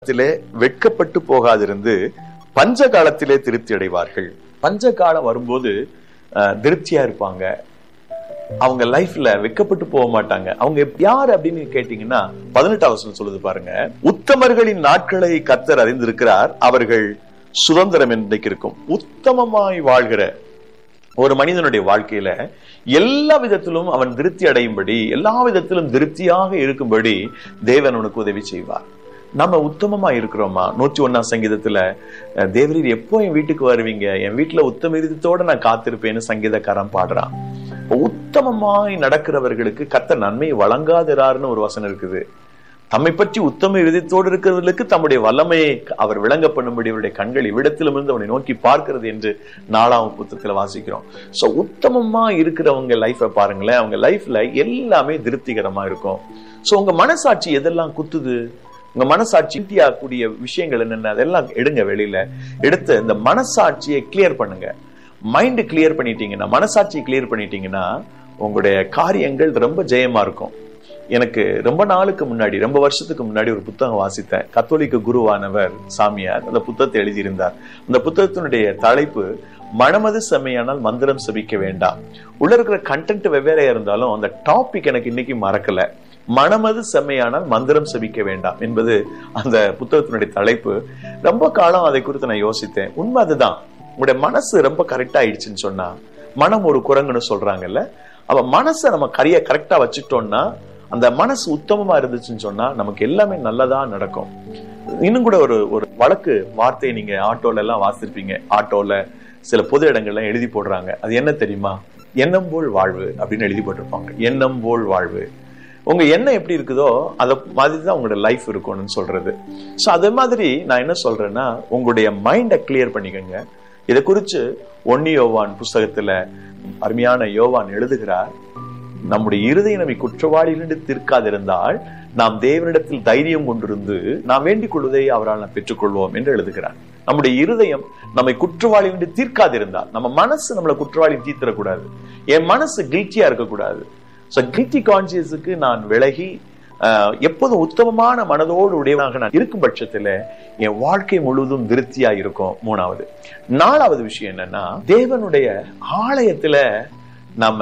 காலத்திலே வெட்கப்பட்டு போகாதிருந்து பஞ்ச காலத்திலே திருப்தி அடைவார்கள் பஞ்ச காலம் வரும்போது அஹ், திருப்தியா இருப்பாங்க அவங்க லைஃப்ல வெட்கப்பட்டு போக மாட்டாங்க அவங்க எப்- யார் அப்படின்னு கேட்டீங்கன்னா பதினெட்டாம் வசனம் சொல்லுது பாருங்க உத்தமர்களின் நாட்களை கத்தர் அறிந்திருக்கிறார் அவர்கள் சுதந்திரம் என்றைக்கு இருக்கும் உத்தமமாய் வாழ்கிற ஒரு மனிதனுடைய வாழ்க்கையில எல்லா விதத்திலும் அவன் திருப்தி அடையும்படி எல்லா விதத்திலும் திருப்தியாக இருக்கும்படி தேவன் அவனுக்கு உதவி செய்வார் நம்ம உத்தமமா இருக்கிறோமா நூற்றி ஒன்னாம் சங்கீதத்துல அஹ், தேவரீர் எப்போ என் வீட்டுக்கு வருவீங்க என் வீட்டுல உத்தம இருதத்தோட நான் காத்திருப்பேன்னு சங்கீதக்காரன் பாடுறான் உத்தமமாய் நடக்கிறவர்களுக்கு கத்த நன்மையை வழங்காதிராருன்னு ஒரு வசனம் இருக்குது தம்மை பற்றி உத்தம இருதயத்தோடு இருக்கிறவர்களுக்கு தம்முடைய வல்லமையை அவர் விளங்க பண்ணும்படி அவருடைய கண்கள் இவ்விடத்திலும் இருந்து அவனை நோக்கி பார்க்கிறது என்று நாலாம் புத்தகத்துல வாசிக்கிறோம் சோ உத்தமமா இருக்கிறவங்க லைஃபை பாருங்களேன் அவங்க லைஃப்ல எல்லாமே திருப்திகரமா இருக்கும் சோ உங்க மனசாட்சி எதெல்லாம் குத்துது உங்க மனசாட்சி கூடிய விஷயங்கள் என்னென்ன அதெல்லாம் எடுங்க வெளியில எடுத்து இந்த மனசாட்சியை கிளியர் பண்ணுங்க மைண்ட் கிளியர் பண்ணிட்டீங்கன்னா மனசாட்சியை கிளியர் பண்ணிட்டீங்கன்னா உங்களுடைய காரியங்கள் ரொம்ப ஜெயமா இருக்கும் எனக்கு ரொம்ப நாளுக்கு முன்னாடி ரொம்ப வருஷத்துக்கு முன்னாடி ஒரு புத்தகம் வாசித்தேன் கத்தோலிக்க குருவானவர் சாமியார் அந்த புத்தகத்தை எழுதியிருந்தார் அந்த புத்தகத்தினுடைய தலைப்பு மனமது செம்மையானால் மந்திரம் செபிக்க வேண்டாம் உள்ள இருக்கிற கண்டென்ட் வெவ்வேறையா இருந்தாலும் அந்த டாபிக் எனக்கு இன்னைக்கு மறக்கல மனமது செம்மையானால் மந்திரம் செபிக்க வேண்டாம் என்பது அந்த புத்தகத்தினுடைய தலைப்பு ரொம்ப காலம் அதை குறித்து நான் யோசித்தேன் உண்மை அதுதான் உங்களுடைய மனசு ரொம்ப கரெக்டா ஆயிடுச்சுன்னு சொன்னா மனம் ஒரு குரங்குன்னு சொல்றாங்கல்ல அவ மனசை நம்ம கரிய கரெக்டா வச்சுட்டோம்னா அந்த மனசு உத்தமமா இருந்துச்சுன்னு சொன்னா நமக்கு எல்லாமே நல்லதா நடக்கும் இன்னும் கூட ஒரு ஒரு வழக்கு வார்த்தையை நீங்க ஆட்டோல எல்லாம் வாசிருப்பீங்க ஆட்டோல சில பொது இடங்கள்ல எழுதி போடுறாங்க அது என்ன தெரியுமா எண்ணம் போல் வாழ்வு அப்படின்னு எழுதி போட்டிருப்பாங்க எண்ணம் போல் வாழ்வு உங்க எண்ணம் எப்படி இருக்குதோ அத மாதிரி தான் உங்களோட லைஃப் இருக்கணும்னு சொல்றது சோ அதே மாதிரி நான் என்ன சொல்றேன்னா உங்களுடைய மைண்டை கிளியர் பண்ணிக்கோங்க இதை குறிச்சு ஒன்னி யோவான் புஸ்தகத்துல அருமையான யோவான் எழுதுகிறார் நம்முடைய இருதய நம்மை குற்றவாளிகளிருந்து தீர்க்காதிருந்தால் நாம் தேவனிடத்தில் தைரியம் கொண்டிருந்து நாம் வேண்டிக் கொள்வதை அவரால் நாம் பெற்றுக்கொள்வோம் என்று எழுதுகிறார் நம்முடைய இருதயம் நம்மை குற்றவாளிகளிருந்து தீர்க்காதிருந்தால் நம்ம மனசு நம்மளை குற்றவாளி தீர்த்திடக்கூடாது என் மனசு கில்ட்டியா இருக்கக்கூடாது ஸோ கில்ட்டி கான்சியஸுக்கு நான் விலகி ஆஹ், எப்போதும் உத்தமமான மனதோடு உடையவனாக நான் இருக்கும் பட்சத்துல என் வாழ்க்கை முழுவதும் திருப்தியா இருக்கும் மூணாவது நாலாவது விஷயம் என்னன்னா தேவனுடைய ஆலயத்துல நம்ம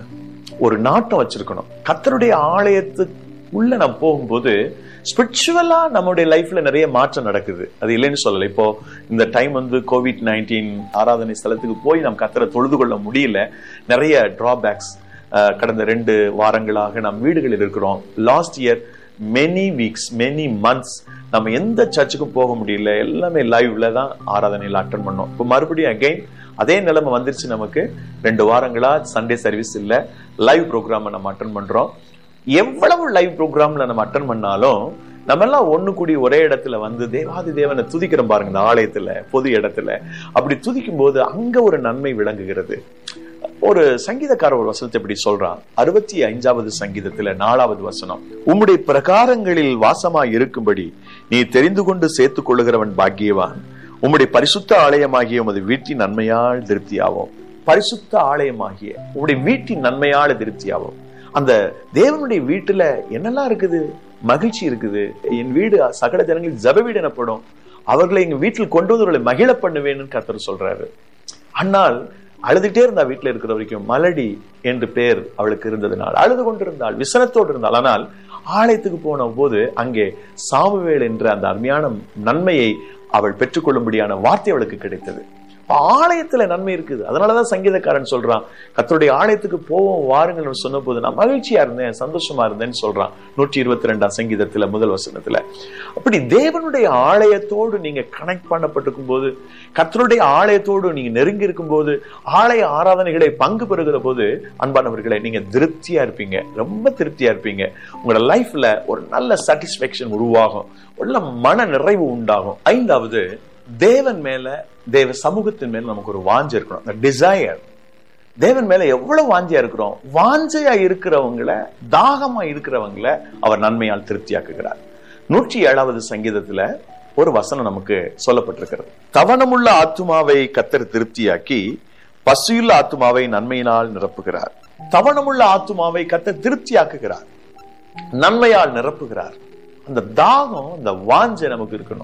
ஒரு நாட்டம் வச்சிருக்கணும் கத்தருடைய ஆலயத்துக்கு உள்ள நம்ம போகும்போது ஸ்பிரிச்சுவலா நம்மளுடைய லைஃப்ல நிறைய மாற்றம் நடக்குது அது இல்லைன்னு சொல்லல இப்போ இந்த டைம் வந்து கோவிட் நைன்டீன் ஆராதனை ஸ்தலத்துக்கு போய் நம்ம கத்தரை தொழுது கொள்ள முடியல நிறைய டிராபேக்ஸ் கடந்த ரெண்டு வாரங்களாக நாம் வீடுகளில் இருக்கிறோம் last year many weeks many months நம்ம எந்த சர்ச்சுக்கும் போக முடியல எல்லாமே லைவ்ல தான் ஆராதனையில் அட்டன் பண்ணோம் இப்போ மறுபடியும் அகைன் அதே நிலைமை வந்துருச்சு நமக்கு ரெண்டு வாரங்களா சண்டே சர்வீஸ் இல்ல லைவ் ப்ரோக்ராம் நம்ம அட்டன் பண்றோம் எவ்வளவு லைவ் ப்ரோக்ராம்ல நம்ம அட்டன் பண்ணாலும் நம்ம எல்லாம் ஒண்ணு கூடி ஒரே இடத்துல வந்து தேவாதி தேவனை துதிக்கிறோம் பாருங்க இந்த ஆலயத்துல பொது இடத்துல அப்படி துதிக்கும் போது அங்க ஒரு நன்மை விளங்குகிறது ஒரு சங்கீதக்காரர் ஒரு வசனத்தை இப்படி சொல்றான் அறுபத்தி ஐந்தாவது சங்கீதத்துல நாலாவது வசனம் உம்முடைய பிரகாரங்களில் வாசமாய் இருக்கும்படி நீ தெரிந்து கொண்டு சேர்த்துக் கொள்ளுகிறவன் பாக்கியவான் உம்முடைய பரிசுத்த ஆலயமாகிய உமது வீட்டின் நன்மையால் திருப்தியாவோம் பரிசுத்த ஆலயமாகிய உம்முடைய வீட்டின் நன்மையால திருப்தியாவோம் அந்த தேவனுடைய வீட்டுல என்னெல்லாம் இருக்குது மகிழ்ச்சி இருக்குது என் வீடு சகல ஜனங்களில் ஜப வீடு எனப்படும் அவர்களை எங்க வீட்டில் கொண்டு வந்து அவர்களை மகிழ பண்ணுவேன்னு கர்த்தர் சொல்றாரு ஆனால் அழுதுகிட்டே இருந்தா வீட்டுல இருக்கிற வரைக்கும் மலடி என்று பேர் அவளுக்கு இருந்ததுனால் அழுது கொண்டிருந்தாள் விசனத்தோடு இருந்தாள் ஆனால் ஆலயத்துக்கு போன போது அங்கே சாமுவேல் என்ற அந்த அருமையான நன்மையை அவள் பெற்றுக்கொள்ளும்படியான வார்த்தை அவளுக்கு கிடைத்தது அப்ப ஆலயத்துல நன்மை இருக்குது அதனாலதான் சங்கீதக்காரன் சொல்றான் கத்தருடைய ஆலயத்துக்கு போவோம் வாருங்கள் சொன்ன போது நான் மகிழ்ச்சியா இருந்தேன் சந்தோஷமா இருந்தேன்னு சொல்றான் நூற்றி இருபத்தி ரெண்டாம் சங்கீதத்துல முதல் வசனத்துல அப்படி தேவனுடைய ஆலயத்தோடு நீங்க கனெக்ட் பண்ணப்பட்டிருக்கும் போது கத்தருடைய ஆலயத்தோடு நீங்க நெருங்கி இருக்கும் போது ஆலய ஆராதனைகளை பங்கு பெறுகிற போது அன்பானவர்களே நீங்க திருப்தியா இருப்பீங்க ரொம்ப திருப்தியா இருப்பீங்க உங்களோட லைஃப்ல ஒரு நல்ல சாட்டிஸ்பேக்ஷன் உருவாகும் உள்ள மன நிறைவு உண்டாகும் ஐந்தாவது தேவன் மேல தேவ சமூகத்தின் மேல நமக்கு ஒரு வாஞ்சை இருக்கணும் டிசையர் தேவன் மேல எவ்வளவு வாஞ்சியா இருக்கிறோம் வாஞ்சையா இருக்கிறவங்களை தாகமா இருக்கிறவங்களை அவர் நன்மையால் திருப்தியாக்குகிறார் நூற்றி ஏழாவது சங்கீதத்துல ஒரு வசனம் நமக்கு சொல்லப்பட்டிருக்கிறது தவணமுள்ள ஆத்துமாவை கத்தர் திருப்தியாக்கி பசியுள்ள ஆத்துமாவை நன்மையினால் நிரப்புகிறார் தவணமுள்ள ஆத்துமாவை கத்தர் திருப்தியாக்குகிறார் நன்மையால் நிரப்புகிறார் அந்த தாகம் அந்த வாஞ்சை நமக்கு இருக்கணும்